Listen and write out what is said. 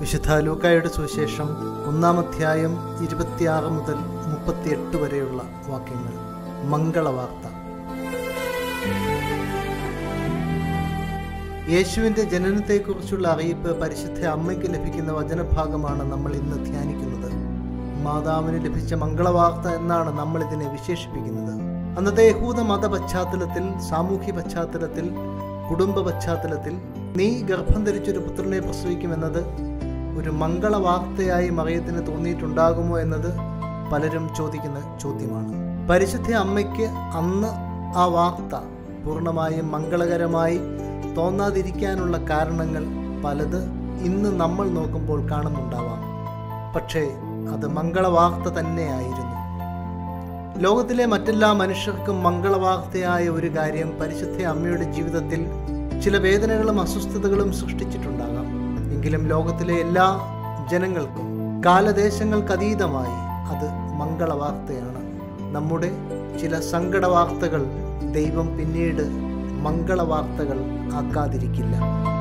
വിശുദ്ധ ലൂക്കായുടെ സുവിശേഷം ഒന്നാം അധ്യായം ഇരുപത്തിയാറ് മുതൽ മുപ്പത്തിയെട്ട് വരെയുള്ള വാക്യങ്ങൾ മംഗളവാർത്ത യേശുവിൻ്റെ ജനനത്തെക്കുറിച്ചുള്ള അറിയിപ്പ് പരിശുദ്ധ അമ്മയ്ക്ക് ലഭിക്കുന്ന വചനഭാഗമാണ് നമ്മൾ ഇന്ന് ധ്യാനിക്കുന്നത് മാതാവിന് ലഭിച്ച മംഗളവാർത്ത എന്നാണ് നമ്മൾ ഇതിനെ വിശേഷിപ്പിക്കുന്നത് അന്നത്തെ യഹൂദ മത പശ്ചാത്തലത്തിൽ സാമൂഹ്യ പശ്ചാത്തലത്തിൽ കുടുംബ പശ്ചാത്തലത്തിൽ നീ ഗർഭം ധരിച്ചൊരു പുത്രനെ പ്രസവിക്കുമെന്നത് ഒരു മംഗളവാർത്തയായി മറിയത്തിന് തോന്നിയിട്ടുണ്ടാകുമോ എന്നത് പലരും ചോദിക്കുന്ന ചോദ്യമാണ് പരിശുദ്ധ അമ്മയ്ക്ക് അന്ന് ആ വാർത്ത പൂർണ്ണമായും മംഗളകരമായി തോന്നാതിരിക്കാനുള്ള കാരണങ്ങൾ പലത് ഇന്ന് നമ്മൾ നോക്കുമ്പോൾ കാണുന്നുണ്ടാവാം പക്ഷേ അത് മംഗളവാർത്ത തന്നെയായിരുന്നു ലോകത്തിലെ മറ്റെല്ലാ മനുഷ്യർക്കും മംഗളവാർത്തയായ ഒരു കാര്യം പരിശുദ്ധ അമ്മയുടെ ജീവിതത്തിൽ ചില വേദനകളും അസ്വസ്ഥതകളും സൃഷ്ടിച്ചിട്ടുണ്ടാകാം എങ്കിലും ലോകത്തിലെ എല്ലാ ജനങ്ങൾക്കും കാലദേശങ്ങൾക്കതീതമായി അത് മംഗളവാർത്തയാണ് നമ്മുടെ ചില സങ്കടവാർത്തകൾ ദൈവം പിന്നീട് മംഗളവാർത്തകൾ ആക്കാതിരിക്കില്ല